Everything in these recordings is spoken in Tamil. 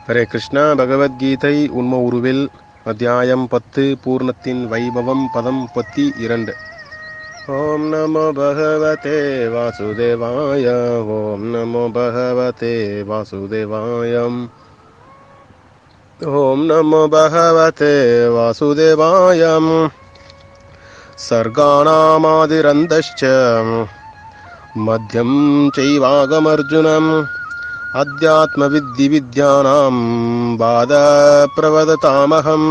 ஹரே கிருஷ்ணா பகவத்கீதை உண்ம உருவில் அத்தியாயம் பத்து பூர்ணத்தின் வைபவம் பதம் முப்பத்தி இரண்டு ஓம் நமோ பகவதே வாசுதேவாய ஓம் நமோ பகவதே வாசுதேவாயம் ஓம் நமோ பகவதே வாசுதேவாயம் सर्गाणामादिरन्तश्च मध्यं चैवागमर्जुनम् अध्यात्मविद्धिविद्यानां बाधप्रवदतामहम्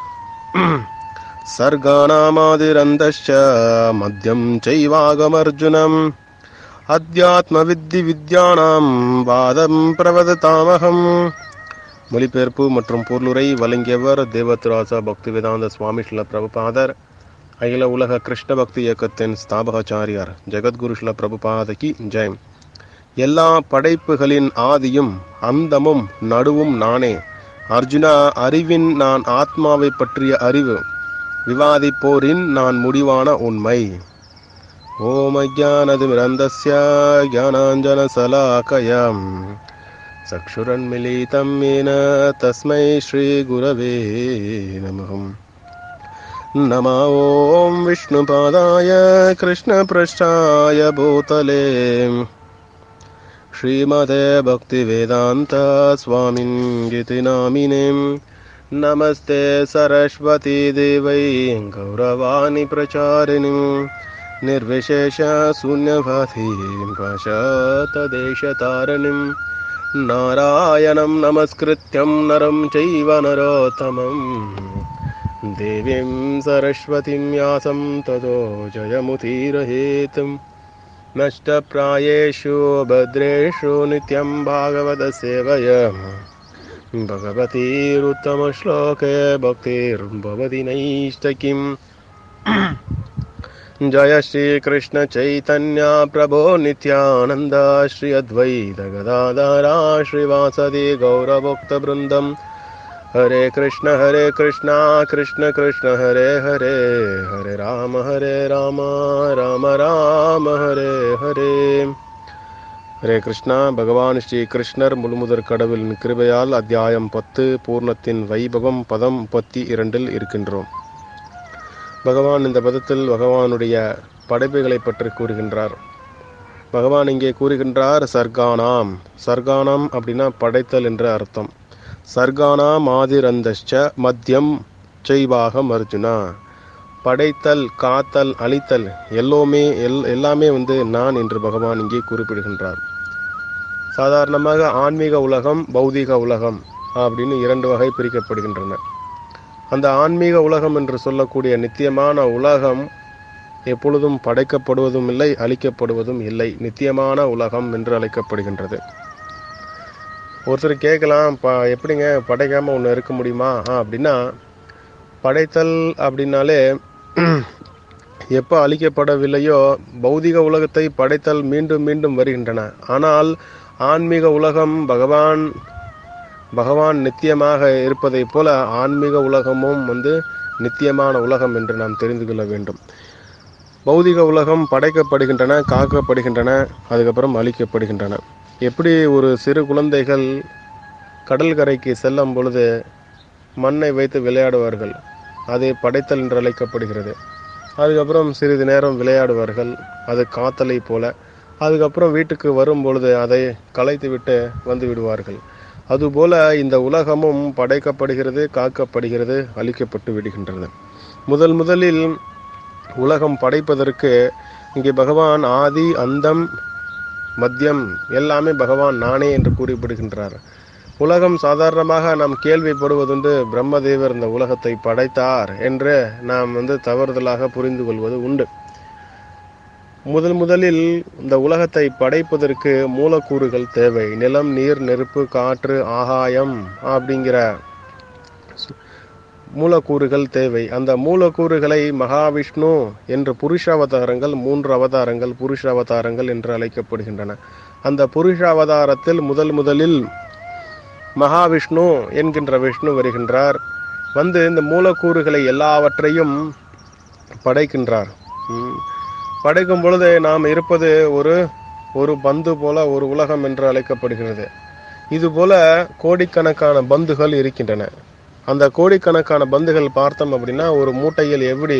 सर्गाणामादिरन्तश्च मध्यं चैवागमर्जुनम् அத்தியாத்மவித்தி வாதம் பிரவததாமகம் மொழிபெயர்ப்பு மற்றும் பொருளுரை வழங்கியவர் தேவத்ராசா பக்திவேதாந்த சுவாமி ஸ்ரீல பிரபுபாதர் அகில உலக கிருஷ்ண பக்தி இயக்கத்தின் ஸ்தாபகாச்சாரியார் ஜெகத்குரு ஸ்ரீல பிரபுபாதகி ஜெயம் எல்லா படைப்புகளின் ஆதியும் அந்தமும் நடுவும் நானே அர்ஜுனா அறிவின் நான் ஆத்மாவை பற்றிய அறிவு விவாதிப்போரின் நான் முடிவான உண்மை ஓம் அஜானதிமிரந்தஸ்ய ज्ञानाञ्जनशलाकयम् चक्षुरन्मिलितं येन तस्मै श्रीगुरवे नमः नमा ॐ विष्णुपादाय कृष्णपृष्ठाय भूतले श्रीमते भक्तिवेदान्त स्वामिन् इति नामिनेम् नमस्ते सरस्वती देवै गौरवाणि प्रचारिणीम् निर्विशेषशून्यभातीं पाशतदेशतारिणीम् नारायणं नमस्कृत्यं नरं चैव नरोत्तमम् देवीं सरस्वतीं यासं ततो जयमुदीरहेतुम् नष्टप्रायेषु भद्रेषु नित्यं भागवतसेवय भगवतीरुत्तमश्लोके भक्तिर्भवति नैष्टकिम् जय श्रीकृष्ण चैतन्य प्रभो नित्यानन्द श्री अद्वैत गदाधरा श्रीवासदि गौरभोक्तवृन्दम् हरे कृष्ण हरे कृष्ण कृष्ण कृष्ण हरे हरे हरे राम हरे राम राम राम हरे ஹரே ஹரே கிருஷ்ணா பகவான் ஸ்ரீ கிருஷ்ணர் முழுமுதற் கடவுளின் கிருபையால் அத்தியாயம் பத்து பூர்ணத்தின் வைபவம் பதம் முப்பத்தி இரண்டில் இருக்கின்றோம் பகவான் இந்த பதத்தில் பகவானுடைய படைப்புகளை பற்றி கூறுகின்றார் பகவான் இங்கே கூறுகின்றார் சர்க்கானாம் சர்க்கானாம் அப்படின்னா படைத்தல் என்ற அர்த்தம் சர்க்கானாம் ஆதிரந்தஷ்ட மத்தியம் செய்வாகம் அர்ஜுனா படைத்தல் காத்தல் அழித்தல் எல்லோமே எல் எல்லாமே வந்து நான் என்று பகவான் இங்கே குறிப்பிடுகின்றார் சாதாரணமாக ஆன்மீக உலகம் பௌதீக உலகம் அப்படின்னு இரண்டு வகை பிரிக்கப்படுகின்றன அந்த ஆன்மீக உலகம் என்று சொல்லக்கூடிய நித்தியமான உலகம் எப்பொழுதும் படைக்கப்படுவதும் இல்லை அழிக்கப்படுவதும் இல்லை நித்தியமான உலகம் என்று அழைக்கப்படுகின்றது ஒருத்தர் கேட்கலாம் ப எப்படிங்க படைக்காமல் ஒன்று இருக்க முடியுமா அப்படின்னா படைத்தல் அப்படின்னாலே எப்போ அழிக்கப்படவில்லையோ பௌதிக உலகத்தை படைத்தல் மீண்டும் மீண்டும் வருகின்றன ஆனால் ஆன்மீக உலகம் பகவான் பகவான் நித்தியமாக இருப்பதைப் போல ஆன்மீக உலகமும் வந்து நித்தியமான உலகம் என்று நாம் தெரிந்து கொள்ள வேண்டும் பௌதிக உலகம் படைக்கப்படுகின்றன காக்கப்படுகின்றன அதுக்கப்புறம் அழிக்கப்படுகின்றன எப்படி ஒரு சிறு குழந்தைகள் கடல் கரைக்கு செல்லும் பொழுது மண்ணை வைத்து விளையாடுவார்கள் அது படைத்தல் என்று அழைக்கப்படுகிறது அதுக்கப்புறம் சிறிது நேரம் விளையாடுவார்கள் அது காத்தலை போல அதுக்கப்புறம் வீட்டுக்கு வரும் பொழுது அதை கலைத்து விட்டு வந்து விடுவார்கள் அதுபோல இந்த உலகமும் படைக்கப்படுகிறது காக்கப்படுகிறது அழிக்கப்பட்டு விடுகின்றது முதல் முதலில் உலகம் படைப்பதற்கு இங்கே பகவான் ஆதி அந்தம் மத்தியம் எல்லாமே பகவான் நானே என்று கூறிப்படுகின்றார் உலகம் சாதாரணமாக நாம் கேள்விப்படுவதுண்டு பிரம்மதேவர் இந்த உலகத்தை படைத்தார் என்று நாம் வந்து தவறுதலாக புரிந்து கொள்வது உண்டு முதல் முதலில் இந்த உலகத்தை படைப்பதற்கு மூலக்கூறுகள் தேவை நிலம் நீர் நெருப்பு காற்று ஆகாயம் அப்படிங்கிற மூலக்கூறுகள் தேவை அந்த மூலக்கூறுகளை மகாவிஷ்ணு என்று புருஷ அவதாரங்கள் மூன்று அவதாரங்கள் புருஷ அவதாரங்கள் என்று அழைக்கப்படுகின்றன அந்த புருஷ அவதாரத்தில் முதல் முதலில் மகாவிஷ்ணு என்கின்ற விஷ்ணு வருகின்றார் வந்து இந்த மூலக்கூறுகளை எல்லாவற்றையும் படைக்கின்றார் படைக்கும் பொழுது நாம் இருப்பது ஒரு ஒரு பந்து போல ஒரு உலகம் என்று அழைக்கப்படுகிறது இது போல கோடிக்கணக்கான பந்துகள் இருக்கின்றன அந்த கோடிக்கணக்கான பந்துகள் பார்த்தோம் அப்படின்னா ஒரு மூட்டையில் எப்படி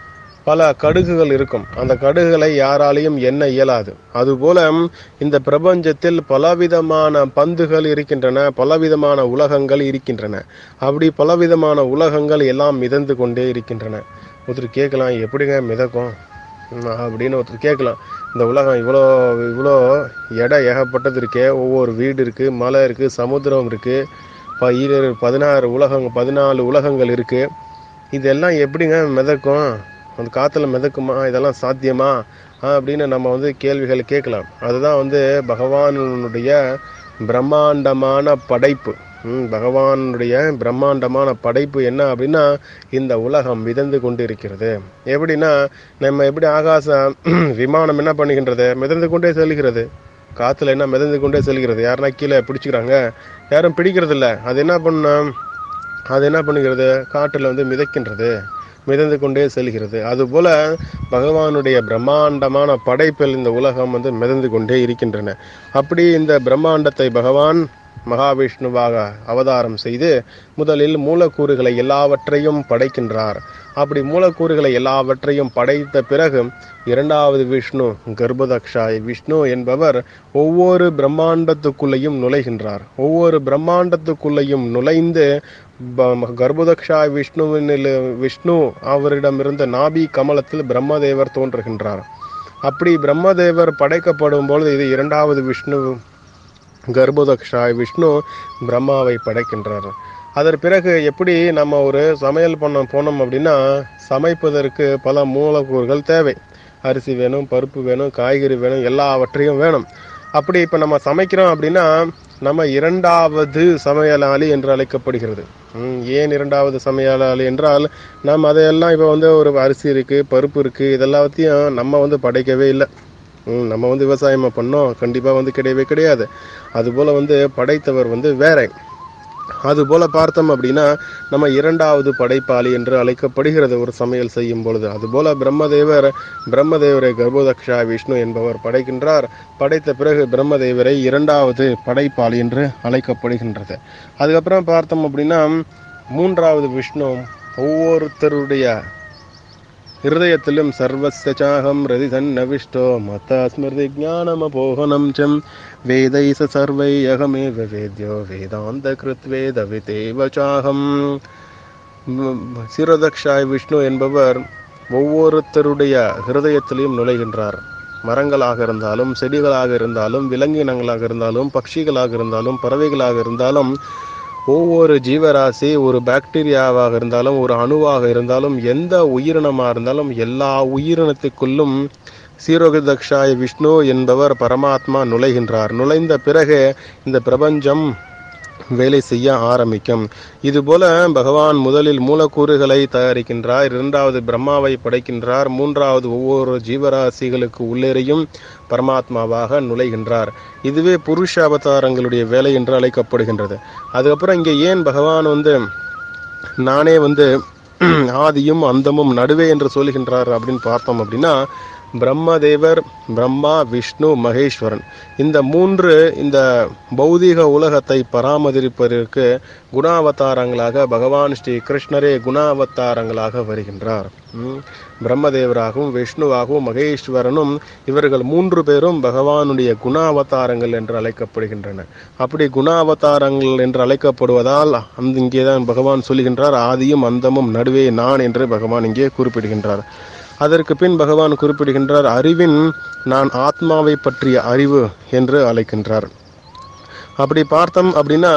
பல கடுகுகள் இருக்கும் அந்த கடுகுகளை யாராலையும் எண்ண இயலாது அதுபோல இந்த பிரபஞ்சத்தில் பலவிதமான பந்துகள் இருக்கின்றன பலவிதமான உலகங்கள் இருக்கின்றன அப்படி பலவிதமான உலகங்கள் எல்லாம் மிதந்து கொண்டே இருக்கின்றன ஒருத்தர் கேட்கலாம் எப்படிங்க மிதக்கும் ம், அப்படின்னு ஒருத்தர் கேட்கலாம் இந்த உலகம் இவ்வளோ இவ்வளோ எடை ஏகப்பட்டது இருக்கே ஒவ்வொரு வீடு இருக்கு மலை இருக்கு சமுத்திரம் இருக்கு ப- இரு பதினாறு உலகம் பதினாலு உலகங்கள் இருக்கு இதெல்லாம் எப்படிங்க மிதக்கும் அந்த காத்துல மிதக்குமா இதெல்லாம் சாத்தியமா ஆ, அப்படின்னு நம்ம வந்து கேள்விகள் கேட்கலாம் அதுதான் வந்து பகவானுடைய பிரம்மாண்டமான படைப்பு ம், பகவானுடைய பிரம்மாண்டமான படைப்பு என்ன அப்படின்னா இந்த உலகம் மிதந்து கொண்டு இருக்கிறது எப்படின்னா நம்ம எப்படி ஆகாச விமானம் என்ன பண்ணுகின்றது மிதந்து கொண்டே செல்கிறது காத்துல என்ன மிதந்து கொண்டே செல்கிறது யாருன்னா கீழே பிடிச்சுக்கிறாங்க யாரும் பிடிக்கிறது இல்ல அது என்ன பண்ணும் அது என்ன பண்ணுகிறது காட்டுல வந்து மிதக்கின்றது மிதந்து கொண்டே செல்கிறது அதுபோல பகவானுடைய பிரம்மாண்டமான படைப்பில் இந்த உலகம் வந்து மிதந்து கொண்டே இருக்கின்றன அப்படி இந்த பிரம்மாண்டத்தை பகவான் மகாவிஷ்ணுவாக அவதாரம் செய்து முதலில் மூலக்கூறுகளை எல்லாவற்றையும் படைக்கின்றார் அப்படி மூலக்கூறுகளை எல்லாவற்றையும் படைத்த பிறகு இரண்டாவது விஷ்ணு கர்ப்பதக்ஷாய் விஷ்ணு என்பவர் ஒவ்வொரு பிரம்மாண்டத்துக்குள்ளேயும் நுழைகின்றார் ஒவ்வொரு பிரம்மாண்டத்துக்குள்ளேயும் நுழைந்து ப- கர்ப்பதக்ஷாய் விஷ்ணுவினில் விஷ்ணு அவரிடமிருந்த நாபி கமலத்தில் பிரம்மதேவர் தோன்றுகின்றார் அப்படி பிரம்மதேவர் படைக்கப்படும் பொழுது இது இரண்டாவது விஷ்ணு கர்ப்பதக்ஷாய் விஷ்ணு பிரம்மாவை படைக்கின்றார் அதன் பிறகு எப்படி நம்ம ஒரு சமையல் பண்ண போனோம் அப்படின்னா சமைப்பதற்கு பல மூலக்கூறுகள் தேவை அரிசி வேணும் பருப்பு வேணும் காய்கறி வேணும் எல்லாவற்றையும் வேணும் அப்படி இப்போ நம்ம சமைக்கிறோம் அப்படின்னா நம்ம இரண்டாவது சமையலாளி என்று அழைக்கப்படுகிறது ம், ஏன் இரண்டாவது சமையலாளி என்றால் நாம் அதையெல்லாம் இப்போ வந்து ஒரு அரிசி இருக்கு பருப்பு இருக்கு இதெல்லாத்தையும் நம்ம வந்து படைக்கவே இல்லை ம், நம்ம வந்து விவசாயமா பண்ணோம் கண்டிப்பா வந்து கிடையவே கிடையாது அதுபோல வந்து படைத்தவர் வந்து வேற அதுபோல பார்த்தோம் அப்படின்னா நம்ம இரண்டாவது படைப்பாளி என்று அழைக்கப்படுகிறது ஒரு சமையல் செய்யும் பொழுது அதுபோல பிரம்மதேவர் பிரம்மதேவரை கர்ப்பதக்ஷா விஷ்ணு என்பவர் படைக்கின்றார் படைத்த பிறகு பிரம்மதேவரை இரண்டாவது படைப்பாளி என்று அழைக்கப்படுகின்றது அதுக்கப்புறம் பார்த்தோம் அப்படின்னா மூன்றாவது விஷ்ணு ஒவ்வொருத்தருடைய ஹிருதயத்திலும் சர்வஸ்ய சாகம் ரதி சன்னவிஷ்டோ மத்த ஸ்மிருதி ஞானமபோகனம் சம் வேதை ச சர்வை அகமேவ வேத்யோ வேதாந்த கிருத் வேத விதேவ சாகம் சிரதக்ஷாய் விஷ்ணு என்பவர் ஒவ்வொருத்தருடைய ஹிருதயத்திலையும் நுழைகின்றார் மரங்களாக இருந்தாலும் செடிகளாக இருந்தாலும் விலங்கினங்களாக இருந்தாலும் பட்சிகளாக இருந்தாலும் பறவைகளாக இருந்தாலும் ஒவ்வொரு ஜீவராசி ஒரு பாக்டீரியாவாக இருந்தாலும் ஒரு அணுவாக இருந்தாலும் எந்த உயிரினமாக இருந்தாலும் எல்லா உயிரினத்துக்குள்ளும் சீரோகதக்ஷாய் விஷ்ணு என்பவர் பரமாத்மா நுழைகின்றார் நுழைந்த பிறகு இந்த பிரபஞ்சம் வேலை செய்ய ஆரம்பிக்கும் இதுபோல பகவான் முதலில் மூலக்கூறுகளை தயாரிக்கின்றார் இரண்டாவது பிரம்மாவை படைக்கின்றார் மூன்றாவது ஒவ்வொரு ஜீவராசிகளுக்கு உள்ளேறையும் பரமாத்மாவாக நுழைகின்றார் இதுவே புருஷ அவதாரங்களுடைய வேலை என்று அழைக்கப்படுகின்றது அதுக்கப்புறம் இங்கே ஏன் பகவான் வந்து நானே வந்து ஆதியும் அந்தமும் நடுவே என்று சொல்கின்றார் அப்படின்னு பார்த்தோம் அப்படின்னா பிரம்மதேவர் பிரம்மா விஷ்ணு மகேஸ்வரன் இந்த மூன்று இந்த பௌதீக உலகத்தை பராமரிப்பதற்கு குணாவதாரங்களாக பகவான் ஸ்ரீ கிருஷ்ணரே குணாவதாரங்களாக வருகின்றார் ம். பிரம்மதேவராகவும் விஷ்ணுவாகவும் மகேஸ்வரனும் இவர்கள் மூன்று பேரும் பகவானுடைய குணாவதாரங்கள் என்று அழைக்கப்படுகின்றன அப்படி குணாவதாரங்கள் என்று அழைக்கப்படுவதால் அந்த இங்கேதான் பகவான் சொல்லுகின்றார் ஆதியும் அந்தமும் நடுவே நான் என்று பகவான் இங்கே குறிப்பிடுகின்றார் அதற்கு பின் பகவான் குறிப்பிடுகின்றார் அறிவின் நான் ஆத்மாவை பற்றிய அறிவு என்று அழைக்கின்றார் அப்படி பார்த்தோம் அப்படின்னா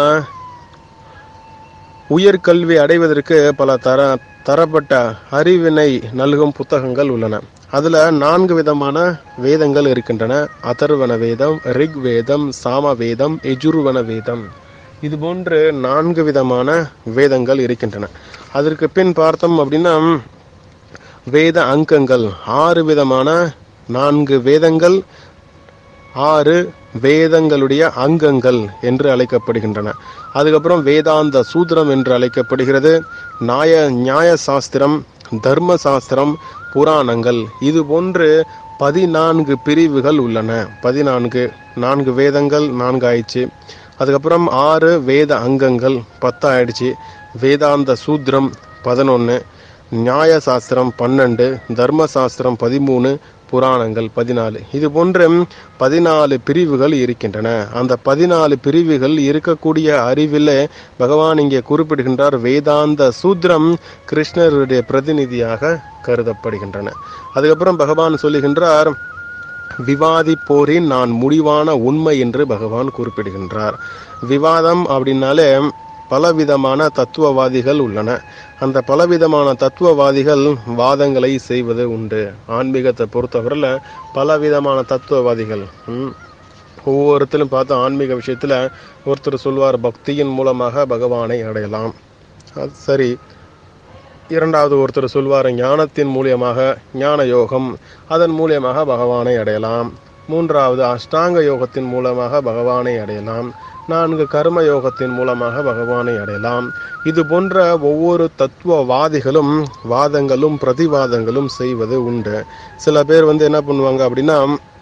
உயர்கல்வி அடைவதற்கு பல தர தரப்பட்ட அறிவினை நல்கும் புத்தகங்கள் உள்ளன அதுல நான்கு விதமான வேதங்கள் இருக்கின்றன அதர்வன வேதம் ரிக் வேதம் சாம வேதம் எஜுர்வன வேதம் இது போன்று நான்கு விதமான வேதங்கள் இருக்கின்றன அதற்கு பின் பார்த்தோம் அப்படின்னா வேத அங்கங்கள் ஆறு விதமான நான்கு வேதங்கள் ஆறு வேதங்களுடைய அங்கங்கள் என்று அழைக்கப்படுகின்றன அதுக்கப்புறம் வேதாந்த சூத்திரம் என்று அழைக்கப்படுகிறது நியாய நியாய சாஸ்திரம் தர்ம சாஸ்திரம் புராணங்கள் இது போன்று பதினான்கு பிரிவுகள் உள்ளன பதினான்கு நான்கு வேதங்கள் நான்கு ஆயிடுச்சு அதுக்கப்புறம் ஆறு வேத அங்கங்கள் பத்தாயிடுச்சு வேதாந்த சூத்திரம் பதினொன்று நியாய சாஸ்திரம் பன்னெண்டு தர்ம சாஸ்திரம் பதிமூணு புராணங்கள் பதினாலு இது போன்ற பதினாலு பிரிவுகள் இருக்கின்றன அந்த பதினாலு பிரிவுகள் இருக்கக்கூடிய அறிவில் பகவான் இங்கே குறிப்பிடுகின்றார் வேதாந்த சூத்திரம் கிருஷ்ணருடைய பிரதிநிதியாக கருதப்படுகின்றன அதுக்கப்புறம் பகவான் சொல்லுகின்றார் விவாதிப்போரின் நான் முடிவான உண்மை என்று பகவான் குறிப்பிடுகின்றார் விவாதம் அப்படின்னாலே பலவிதமான தத்துவவாதிகள் உள்ளன அந்த பலவிதமான தத்துவவாதிகள் வாதங்களை செய்வது உண்டு ஆன்மீகத்தை பொறுத்தவரையில் பலவிதமான தத்துவவாதிகள் ம், ஒவ்வொருத்தரும் பார்த்து ஆன்மீக விஷயத்தில் ஒருத்தர் சொல்வார் பக்தியின் மூலமாக பகவானை அடையலாம் அது சரி இரண்டாவது ஒருத்தர் சொல்வார் ஞானத்தின் மூலியமாக ஞான யோகம் அதன் மூலியமாக பகவானை அடையலாம் மூன்றாவது அஷ்டாங்க யோகத்தின் மூலமாக பகவானை அடையலாம் நான்கு கர்ம யோகத்தின் மூலமாக பகவானை அடையலாம் இது போன்ற ஒவ்வொரு தத்துவவாதிகளும் வாதங்களும் பிரதிவாதங்களும் செய்வது உண்டு சில பேர் வந்து என்ன பண்ணுவாங்க அப்படின்னா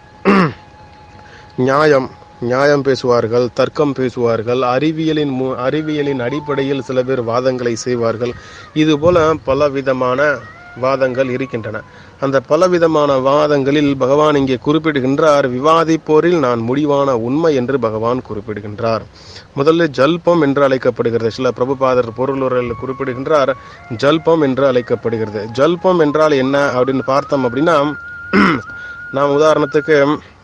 நியாயம் நியாயம் பேசுவார்கள் தர்க்கம் பேசுவார்கள் அறிவியலின் மு அறிவியலின் அடிப்படையில் சில பேர் வாதங்களை செய்வார்கள் இது போல பலவிதமான வாதங்கள் இருக்கின்றன அந்த பலவிதமான வாதங்களில் பகவான் இங்கே குறிப்பிடுகின்றார் விவாதிப்போரில் நான் முடிவான உண்மை என்று பகவான் குறிப்பிடுகின்றார் முதல்ல ஜல்பம் என்று அழைக்கப்படுகிறது சில பிரபுபாதர் பொருளுரையில் குறிப்பிடுகின்றார் ஜல்பம் என்று அழைக்கப்படுகிறது ஜல்பம் என்றால் என்ன அப்படின்னு பார்த்தோம் அப்படின்னா நாம் உதாரணத்துக்கு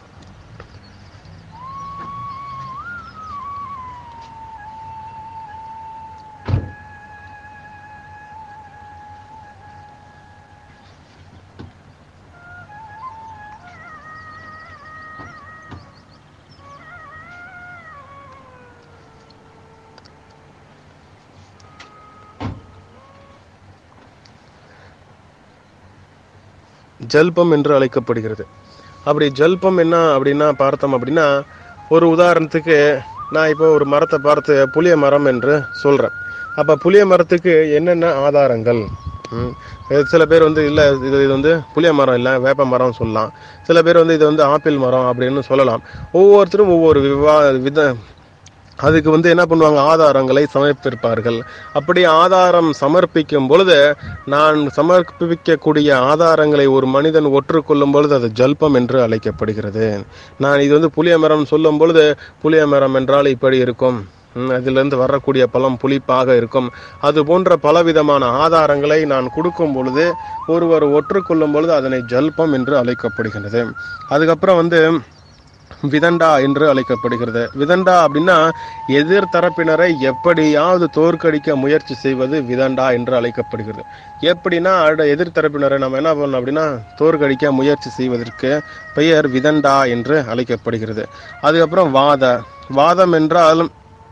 ஜல்பம் என்று அழைக்கப்படுகிறது அப்படி ஜல்பம் என்ன அப்படின்னா பார்த்தோம் அப்படின்னா ஒரு உதாரணத்துக்கு நான் இப்போ ஒரு மரத்தை பார்த்து புளிய மரம் என்று சொல்கிறேன் அப்போ புளிய மரத்துக்கு என்னென்ன ஆதாரங்கள் ம், சில பேர் வந்து இல்லை இது இது வந்து புளிய மரம் இல்லை வேப்ப மரம் சொல்லலாம் சில பேர் வந்து இது வந்து ஆப்பிள் மரம் அப்படின்னு சொல்லலாம் ஒவ்வொருத்தரும் ஒவ்வொரு விவா வித அதுக்கு வந்து என்ன பண்ணுவாங்க ஆதாரங்களை சமர்ப்பிப்பார்கள் அப்படி ஆதாரம் சமர்ப்பிக்கும் பொழுது நான் சமர்ப்பிக்கக்கூடிய ஆதாரங்களை ஒரு மனிதன் ஒற்றுக்கொள்ளும் பொழுது அது ஜல்பம் என்று அழைக்கப்படுகிறது நான் இது வந்து புளிய மரம் சொல்லும் பொழுது புளிய மரம் என்றால் இப்படி இருக்கும் ம், அதிலிருந்து வரக்கூடிய பழம் புளிப்பாக இருக்கும் அது போன்ற பலவிதமான ஆதாரங்களை நான் கொடுக்கும் பொழுது ஒருவர் ஒற்றுக்கொள்ளும் பொழுது அதனை ஜல்பம் என்று அழைக்கப்படுகிறது அதுக்கப்புறம் வந்து விதண்டா என்று அழைக்கப்படுகிறது விதண்டா அப்படின்னா எதிர் தரப்பினரை எப்படியாவது தோற்கடிக்க முயற்சி செய்வது விதண்டா என்று அழைக்கப்படுகிறது எப்படின்னா அட எதிர் தரப்பினரை நம்ம என்ன பண்ணணும் அப்படின்னா தோற்கடிக்க முயற்சி செய்வதற்கு பெயர் விதண்டா என்று அழைக்கப்படுகிறது அதுக்கப்புறம் வாத வாதம் என்றால்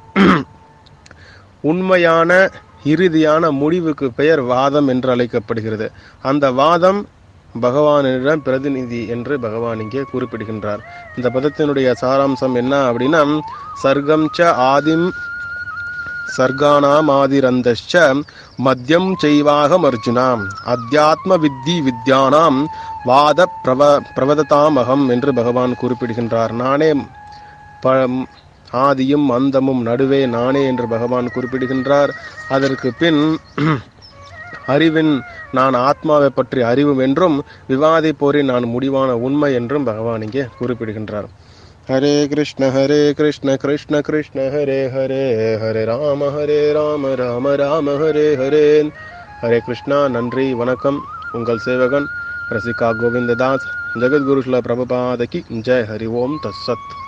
உண்மையான இறுதியான முடிவுக்கு பெயர் வாதம் என்று அழைக்கப்படுகிறது அந்த வாதம் பகவானிடம் பிரதிநிதி என்று பகவான் இங்கே குறிப்பிடுகின்றார் இந்த பதத்தினுடைய சாராம்சம் என்ன அப்படின்னா சர்க்கம் ச ஆதிம் சர்கானாம் ஆதிரந்தச்ச மத்தியம் செய்வாகம் அர்ஜுனாம் அத்தியாத்ம வித்தி வித்யானாம் வாத பிரவ பிரவததாமகம் என்று பகவான் குறிப்பிடுகின்றார் நானே ப ஆதியும் அந்தமும் நடுவே நானே என்று பகவான் குறிப்பிடுகின்றார் அதற்கு பின் அறிவின் நான் ஆத்மாவை பற்றி அறிவும் என்றும் விவாதிப்போரின் நான் முடிவான உண்மை என்றும் பகவான் இங்கே குறிப்பிடுகின்றார் ஹரே கிருஷ்ண ஹரே கிருஷ்ண கிருஷ்ண கிருஷ்ண ஹரே ஹரே ஹரே ராம ஹரே ராம ராம ராம ஹரே ஹரே ஹரே கிருஷ்ணா நன்றி வணக்கம் உங்கள் சேவகன் ரசிகா கோவிந்ததாஸ் ஜெகத்குரு ஸ்ல பிரபுபாதகி ஜெய் ஹரி ஓம் தத்சத்